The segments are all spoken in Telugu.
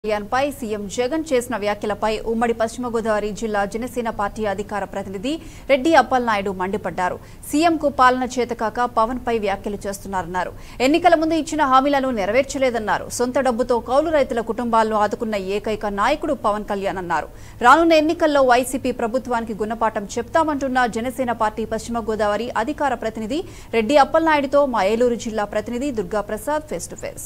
పై సీఎం జగన్ చేసిన వ్యాఖ్యలపై ఉమ్మడి పశ్చిమ గోదావరి జిల్లా జనసేన పార్టీ అధికార ప్రతినిధి రెడ్డి అప్పలనాయుడు మండిపడ్డారు సీఎంకు పాలన చేతకాక పవన్ పై వ్యాఖ్యలు చేస్తున్నారన్నారు ఎన్నికల ముందు ఇచ్చిన హామీలను నెరవేర్చలేదన్నారు సొంత డబ్బుతో కౌలు రైతుల కుటుంబాలను ఆదుకున్న ఏకైక నాయకుడు పవన్ కళ్యాణ్ అన్నారు రానున్న ఎన్నికల్లో వైసీపీ ప్రభుత్వానికి గుణపాఠం చెప్తామంటున్న జనసేన పార్టీ పశ్చిమ గోదావరి అధికార ప్రతినిధి రెడ్డి అప్పలనాయుడుతో మా ఏలూరు జిల్లా ప్రతినిధి Durga Prasad face to face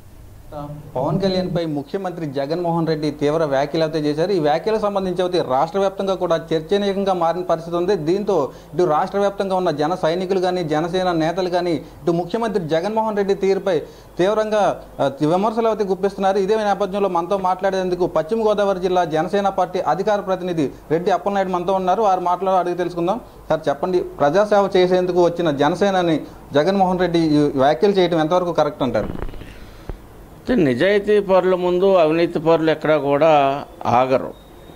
Pawan Kalyan పై ముఖ్యమంత్రి జగన్మోహన్ రెడ్డి తీవ్ర వ్యాఖ్యలు అయితే చేశారు ఈ వ్యాఖ్యలకు సంబంధించి అయితే రాష్ట్ర వ్యాప్తంగా కూడా చర్చనీయంగా మారిన పరిస్థితి ఉంది దీంతో ఇటు రాష్ట్ర వ్యాప్తంగా ఉన్న జన సైనికులు కానీ జనసేన నేతలు కానీ ఇటు ముఖ్యమంత్రి జగన్మోహన్ రెడ్డి తీరుపై తీవ్రంగా ఆ, విమర్శలు అయితే గుప్పిస్తున్నారు ఇదే నేపథ్యంలో మనతో మాట్లాడేందుకు పశ్చిమ గోదావరి జిల్లా జనసేన పార్టీ అధికార ప్రతినిధి రెడ్డి అప్పలనాయుడు మనతో ఉన్నారు వారి మాటలో అడిగి తెలుసుకుందాం సార్ చెప్పండి ప్రజాసేవ చేసేందుకు వచ్చిన జనసేనని జగన్మోహన్ రెడ్డి ఈ వ్యాఖ్యలు చేయడం ఎంతవరకు కరెక్ట్ అంటారు అయితే నిజాయితీ పరుల ముందు అవినీతి పరులు ఎక్కడా కూడా ఆగరు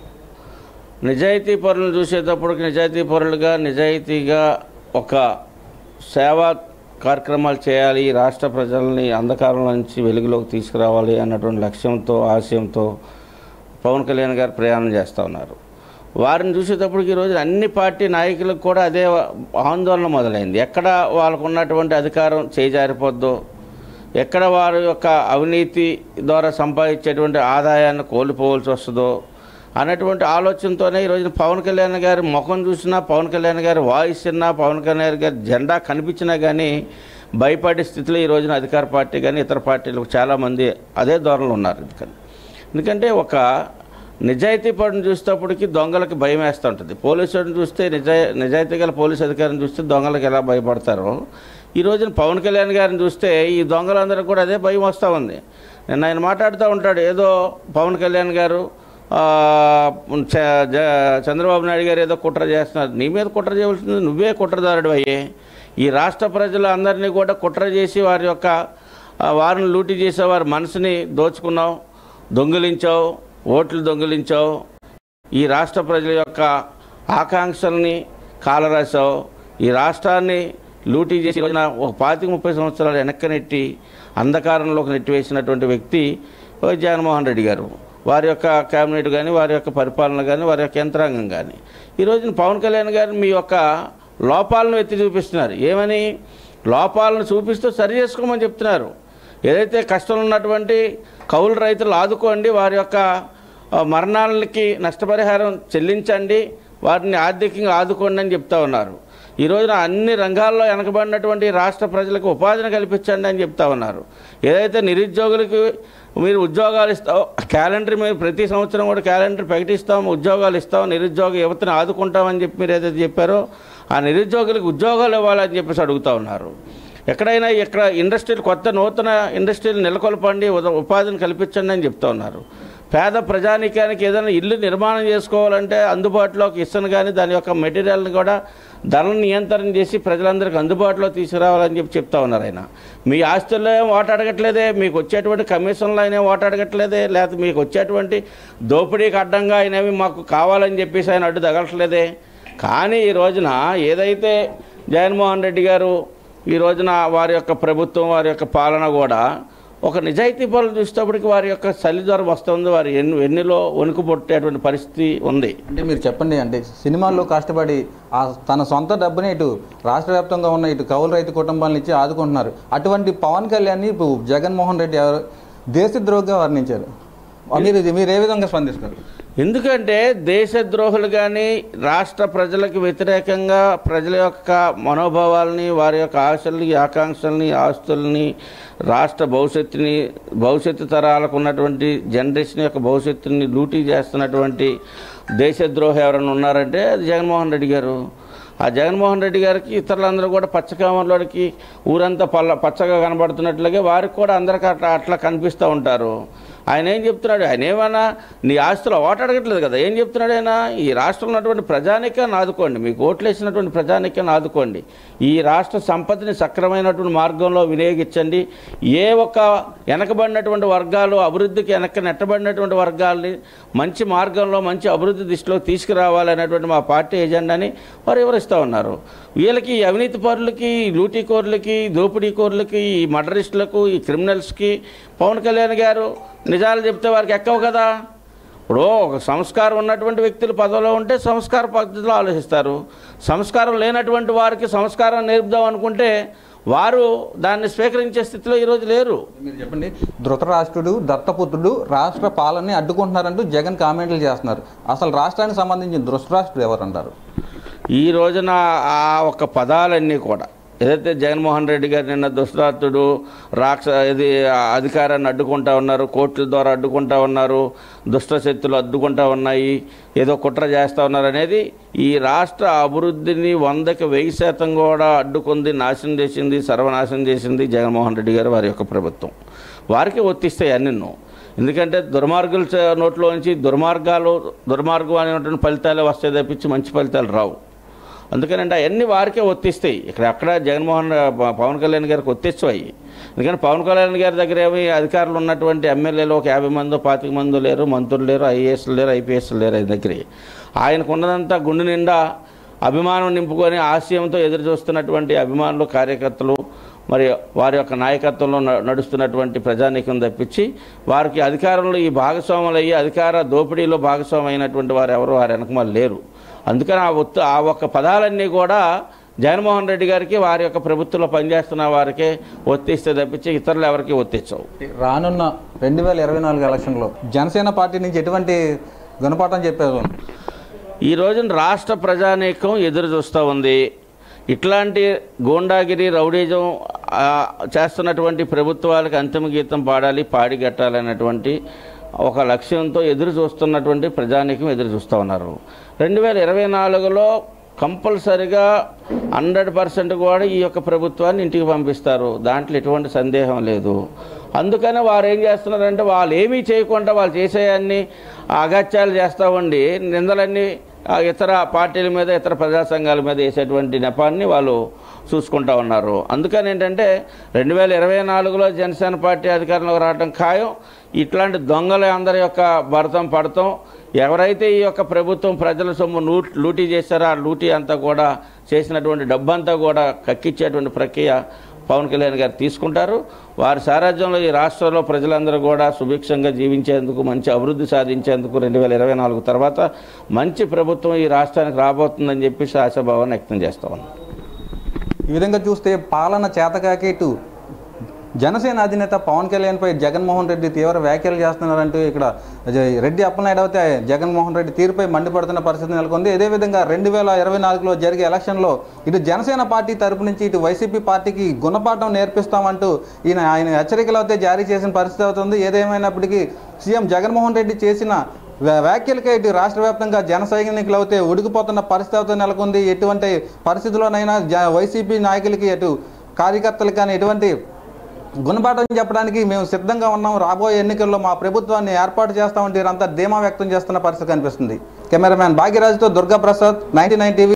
నిజాయితీ పరులను చూసేటప్పటికి నిజాయితీ పరులుగా నిజాయితీగా ఒక సేవా కార్యక్రమాలు చేయాలి ఈ రాష్ట్ర ప్రజల్ని అంధకారం నుంచి వెలుగులోకి తీసుకురావాలి అన్నటువంటి లక్ష్యంతో ఆశయంతో పవన్ కళ్యాణ్ గారు ప్రయాణం చేస్తూ ఉన్నారు వారిని చూసేటప్పటికి ఈరోజు అన్ని పార్టీ నాయకులకు కూడా అదే ఆందోళన మొదలైంది ఎక్కడ వాళ్ళకు ఉన్నటువంటి అధికారం చేజారిపోద్దో ఎక్కడ వారి యొక్క అవినీతి ద్వారా సంపాదించేటువంటి ఆదాయాన్ని కోల్పోవలసి వస్తుందో అనేటువంటి ఆలోచనతోనే ఈరోజు పవన్ కళ్యాణ్ గారి ముఖం చూసినా పవన్ కళ్యాణ్ గారి వాయిస్ విన్నా పవన్ కళ్యాణ్ గారి జెండా కనిపించినా కానీ భయపడే స్థితిలో ఈ రోజున అధికార పార్టీ కానీ ఇతర పార్టీలు చాలామంది అదే ధోరణిలో ఉన్నారు ఎందుకని ఎందుకంటే ఒక నిజాయితీ పడిని చూసేటప్పటికి దొంగలకి భయం వేస్తూ ఉంటుంది పోలీసులను చూస్తే నిజాయి నిజాయితీ గల పోలీసు అధికారిని చూస్తే దొంగలకు ఎలా భయపడతారో ఈ రోజున పవన్ కళ్యాణ్ గారిని చూస్తే ఈ దొంగలందరూ కూడా అదే భయం వస్తూ ఉంది నిన్న ఆయన మాట్లాడుతూ ఉంటాడు ఏదో పవన్ కళ్యాణ్ గారు ఆ, చ- జ- చంద్రబాబు నాయుడు గారు ఏదో కుట్ర చేస్తున్నారు నీ మీద కుట్ర చేయవలసింది నువ్వే కుట్రదారుడు అయ్యే ఈ రాష్ట్ర ప్రజలు అందరినీ కూడా కుట్ర చేసి వారి యొక్క ఆ, వారిని లూటీ చేసే వారి మనసుని దోచుకున్నావు దొంగిలించావు ఓట్లు దొంగిలించావు ఈ రాష్ట్ర ప్రజల యొక్క ఆకాంక్షల్ని కాలరాశావు ఈ రాష్ట్రాన్ని లూటీ చేసి ఈ రోజున ఒక పాతిక ముప్పై సంవత్సరాలు వెనక్కి నెట్టి అంధకారంలోకి నెట్టివేసినటువంటి వ్యక్తి ఓ జగన్మోహన్ రెడ్డి గారు వారి యొక్క కేబినెట్ కానీ వారి యొక్క పరిపాలన కానీ వారి యొక్క యంత్రాంగం కానీ ఈ రోజున పవన్ కళ్యాణ్ గారు మీ యొక్క లోపాలను ఎత్తి చూపిస్తున్నారు ఏమని లోపాలను చూపిస్తూ సరి చేసుకోమని చెప్తున్నారు ఏదైతే కష్టం ఉన్నటువంటి కౌలు రైతులు ఆదుకోండి వారి యొక్క ఆ, మరణాలకి నష్టపరిహారం చెల్లించండి వారిని ఆర్థికంగా ఆదుకోండి అని చెప్తా ఉన్నారు ఈ రోజున అన్ని రంగాల్లో వెనకబడినటువంటి రాష్ట్ర ప్రజలకు ఉపాధిని కల్పించండి అని చెప్తా ఉన్నారు ఏదైతే నిరుద్యోగులకు మీరు ఉద్యోగాలు ఇస్తాం క్యాలెండర్ మీరు ప్రతి సంవత్సరం కూడా క్యాలెండర్ ప్రకటిస్తాం ఉద్యోగాలు ఇస్తాం నిరుద్యోగ యువతను ఆదుకుంటామని చెప్పి మీరు ఏదైతే చెప్పారో ఆ నిరుద్యోగులకు ఉద్యోగాలు ఇవ్వాలని చెప్పేసి అడుగుతా ఉన్నారు ఎక్కడైనా ఇక్కడ ఇండస్ట్రీలు కొత్త నూతన ఇండస్ట్రీలు నెలకొల్పండి ఉద- ఉపాధిని కల్పించండి అని చెప్తా ఉన్నారు పేద ప్రజానీకానికి ఏదైనా ఇల్లు నిర్మాణం చేసుకోవాలంటే అందుబాటులోకి ఇస్తాను కానీ దాని యొక్క మెటీరియల్ని కూడా ధరలను నియంత్రణ చేసి ప్రజలందరికీ అందుబాటులో తీసుకురావాలని చెప్పి చెప్తా ఉన్నారు ఆయన మీ ఆస్తుల్లో ఏం ఓటు అడగట్లేదే మీకు వచ్చేటువంటి కమిషన్లో ఆయన ఏం ఓటు అడగట్లేదే లేకపోతే మీకు వచ్చేటువంటి దోపిడీకి అడ్డంగా ఆయనవి మాకు కావాలని చెప్పేసి ఆయన అడ్డు తగలట్లేదే కానీ ఈ రోజున ఏదైతే జగన్మోహన్ రెడ్డి గారు ఈ రోజున వారి యొక్క ప్రభుత్వం వారి యొక్క పాలన కూడా ఒక నిజాయితీ పనులు చూసేటప్పటికి వారి యొక్క చలిజ్వరం వస్తుంది వారి ఎన్ని ఎన్నిలో వణుకు పుట్టేటువంటి పరిస్థితి ఉంది అంటే మీరు చెప్పండి అంటే సినిమాల్లో కష్టపడి ఆ తన సొంత డబ్బుని ఇటు రాష్ట్ర వ్యాప్తంగా ఉన్న ఇటు కౌలు రైతు కుటుంబాలను ఇచ్చి ఆదుకుంటున్నారు అటువంటి పవన్ కళ్యాణ్ని ఇప్పుడు జగన్మోహన్ రెడ్డి ఎవరు దేశద్రోహిగా వర్ణించారు మీరు ఇది- మీరు ఏ విధంగా స్పందిస్తారు ఎందుకంటే దేశద్రోహులు కానీ రాష్ట్ర ప్రజలకు వ్యతిరేకంగా ప్రజల యొక్క మనోభావాల్ని వారి యొక్క ఆశల్ని ఆకాంక్షల్ని ఆస్తుల్ని రాష్ట్ర భవిష్యత్తుని భవిష్యత్తు తరాలకు ఉన్నటువంటి జనరేషన్ యొక్క భవిష్యత్తుని లూటీ చేస్తున్నటువంటి దేశద్రోహి ఎవరైనా ఉన్నారంటే అది జగన్మోహన్ రెడ్డి గారు ఆ జగన్మోహన్ రెడ్డి గారికి ఇతరులందరూ కూడా పచ్చకామర్లోకి ఊరంతా పల్ల పచ్చగా కనబడుతున్నట్లుగా వారికి కూడా అందరికీ అట్లా అట్లా కనిపిస్తూ ఉంటారు ఆయన ఏం చెప్తున్నాడు ఆయన ఏమన్నా నీ ఆస్తులు ఓటు అడగట్లేదు కదా ఏం చెప్తున్నాడు ఆయన ఈ రాష్ట్రంలో ఉన్నటువంటి ప్రజానికాన్ని ఆదుకోండి మీకు ఓట్లు వేసినటువంటి ప్రజానికాన్ని ఆదుకోండి ఈ రాష్ట్ర సంపదని సక్రమైనటువంటి మార్గంలో వినియోగించండి ఏ ఒక్క వెనకబడినటువంటి వర్గాలు అభివృద్ధికి వెనక నెట్టబడినటువంటి వర్గాల్ని మంచి మార్గంలో మంచి అభివృద్ధి దిశలో తీసుకురావాలనేటువంటి మా పార్టీ ఎజెండాని వారు వివరిస్తూ ఉన్నారు వీళ్ళకి ఈ అవినీతి పరులకి ఈ లూటీ కోర్లకి దోపిడీ కోర్లకి ఈ మర్డరిస్టులకు ఈ క్రిమినల్స్కి పవన్ కళ్యాణ్ గారు నిజాలు చెప్తే వారికి ఎక్కవు కదా ఇప్పుడు ఒక సంస్కారం ఉన్నటువంటి వ్యక్తులు పదవిలో ఉంటే సంస్కార పద్ధతిలో ఆలోచిస్తారు సంస్కారం లేనటువంటి వారికి సంస్కారం నేర్పుదాం అనుకుంటే వారు దాన్ని స్వీకరించే స్థితిలో ఈరోజు లేరు మీరు చెప్పండి ధృతరాష్ట్రుడు దత్తపుత్రుడు రాష్ట్ర పాలనని అడ్డుకుంటున్నారంటూ జగన్ కామెంట్లు చేస్తున్నారు అసలు రాష్ట్రానికి సంబంధించిన ధృతరాష్ట్రుడు ఎవరు అంటారు ఈ రోజున ఆ ఒక పదాలన్నీ కూడా ఏదైతే జగన్మోహన్ రెడ్డి గారు నిన్న దుష్టాత్తుడు రాక్ష ఇది ఆ అధికారాన్ని అడ్డుకుంటా ఉన్నారు కోర్టుల ద్వారా అడ్డుకుంటా ఉన్నారు దుష్ట శక్తులు అడ్డుకుంటా ఉన్నాయి ఏదో కుట్ర చేస్తూ ఉన్నారు అనేది ఈ రాష్ట్ర అభివృద్ధిని వందకి వెయ్యి శాతం కూడా అడ్డుకుంది నాశనం చేసింది సర్వనాశనం చేసింది జగన్మోహన్ రెడ్డి గారు వారి యొక్క ప్రభుత్వం వారికి ఒత్తిస్తాయి అన్నెన్నో ఎందుకంటే దుర్మార్గుల చ- నోట్లోంచి దుర్మార్గాలు దుర్మార్గం అనేటువంటి ఫలితాలు వస్తాయి తప్పించి మంచి ఫలితాలు రావు అందుకనంటే అవన్నీ వారికే ఒత్తిస్తాయి ఇక్కడ అక్కడ జగన్మోహన్ ప- పవన్ కళ్యాణ్ గారికి ఒత్తిస్తాయి ఎందుకంటే పవన్ కళ్యాణ్ గారి దగ్గర ఏమి అధికారులు ఉన్నటువంటి ఎమ్మెల్యేలు ఒక యాభై మందో పాతిక మందో లేరు మంత్రులు లేరు ఐఏఎస్లు లేరు ఐపీఎస్లు లేరు ఆయన దగ్గర ఆయనకు ఉన్నదంతా గుండె నిండా అభిమానం నింపుకొని ఆశయంతో ఎదురు చూస్తున్నటువంటి అభిమానులు కార్యకర్తలు మరి వారి యొక్క నాయకత్వంలో న- నడుస్తున్నటువంటి ప్రజానీకం తప్పించి వారికి అధికారంలో ఈ భాగస్వాములు అయ్యి అధికార దోపిడీలో భాగస్వామి అయినటువంటి వారు ఎవరు వారి వెనకమాల లేరు అందుకని ఆ ఒత్తు ఆ ఒక్క పదాలన్నీ కూడా జగన్మోహన్ రెడ్డి గారికి వారి యొక్క ప్రభుత్వంలో పనిచేస్తున్న వారికే ఒత్తిస్తే తప్పించి ఇతరులు ఎవరికి ఒత్తించవు రానున్న రెండు వేల ఇరవై నాలుగు ఎలక్షన్లో జనసేన పార్టీ నుంచి ఎటువంటి గుణపాఠం చెప్పారు ఈ రోజున రాష్ట్ర ప్రజానీకం ఎదురు చూస్తూ ఉంది ఇట్లాంటి గూండాగిరి రౌడీజం ఆ, చేస్తున్నటువంటి ప్రభుత్వాలకు అంతిమ గీతం పాడాలి పాడి కట్టాలనేటువంటి ఒక లక్ష్యంతో ఎదురు చూస్తున్నటువంటి ప్రజానీకం ఎదురు చూస్తూ ఉన్నారు రెండు వేల ఇరవై నాలుగులో కంపల్సరిగా హండ్రెడ్ పర్సెంట్ కూడా ఈ యొక్క ప్రభుత్వాన్ని ఇంటికి పంపిస్తారు దాంట్లో ఎటువంటి సందేహం లేదు అందుకని వారు ఏం చేస్తున్నారంటే వాళ్ళు ఏమీ చేయకుండా వాళ్ళు చేసేయన్ని అగత్యాలు చేస్తూ ఉండి నిందలన్నీ ఆ ఇతర పార్టీల మీద ఇతర ప్రజా సంఘాల మీద వేసేటువంటి నెపాన్ని వాళ్ళు చూసుకుంటా ఉన్నారు అందుకని ఏంటంటే రెండు వేల ఇరవై నాలుగులో జనసేన పార్టీ అధికారంలోకి రావడం ఖాయం ఇట్లాంటి దొంగల అందరి యొక్క భరతం పడతాం ఎవరైతే ఈ యొక్క ప్రభుత్వం ప్రజల సొమ్ము లూ లూటీ చేశారో ఆ లూటీ అంతా కూడా చేసినటువంటి డబ్బంతా కూడా కక్కిచ్చేటువంటి ప్రక్రియ పవన్ కళ్యాణ్ గారు తీసుకుంటారు వారి సారాజ్యంలో ఈ రాష్ట్రంలో ప్రజలందరూ కూడా సుభిక్షంగా జీవించేందుకు మంచి అభివృద్ధి సాధించేందుకు రెండు వేల ఇరవై నాలుగు తర్వాత మంచి ప్రభుత్వం ఈ రాష్ట్రానికి రాబోతుందని చెప్పేసి ఆశాభావాన్ని వ్యక్తం చేస్తా ఉన్నాం ఈ విధంగా చూస్తే పాలన చేతకాక ఇటు జనసేన అధినేత పవన్ కళ్యాణ్పై జగన్మోహన్ రెడ్డి తీవ్ర వ్యాఖ్యలు చేస్తున్నారంటూ ఇక్కడ జ- రెడ్డి అప్పలనాయుడు అయితే జగన్మోహన్ రెడ్డి తీరుపై మండిపడుతున్న పరిస్థితి నెలకొంది అదేవిధంగా రెండు వేల ఇరవై నాలుగులో జరిగే ఎలక్షన్లో ఇటు జనసేన పార్టీ తరపు నుంచి ఇటు వైసీపీ పార్టీకి గుణపాఠం నేర్పిస్తామంటూ ఈయన ఆయన హెచ్చరికలు అయితే జారీ చేసిన పరిస్థితి అవుతుంది ఏదేమైనప్పటికీ సీఎం జగన్మోహన్ రెడ్డి చేసిన వ్యా- వ్యాఖ్యలకే ఇటు రాష్ట్ర వ్యాప్తంగా జన సైనికులు అయితే ఉడికిపోతున్న పరిస్థితి అయితే నెలకొంది ఎటువంటి పరిస్థితుల్లోనైనా జ వైసీపీ నాయకులకి ఎటు కార్యకర్తలకు కానీ ఎటువంటి గుణపాఠం చెప్పడానికి మేము సిద్ధంగా ఉన్నాం రాబోయే ఎన్నికల్లో మా ప్రభుత్వాన్ని ఏర్పాటు చేస్తామంటే వీరంతా ధీమా వ్యక్తం చేస్తున్న పరిస్థితి కనిపిస్తుంది కెమెరామ్యాన్ భాగ్యరాజుతో Durga Prasad ninety nine TV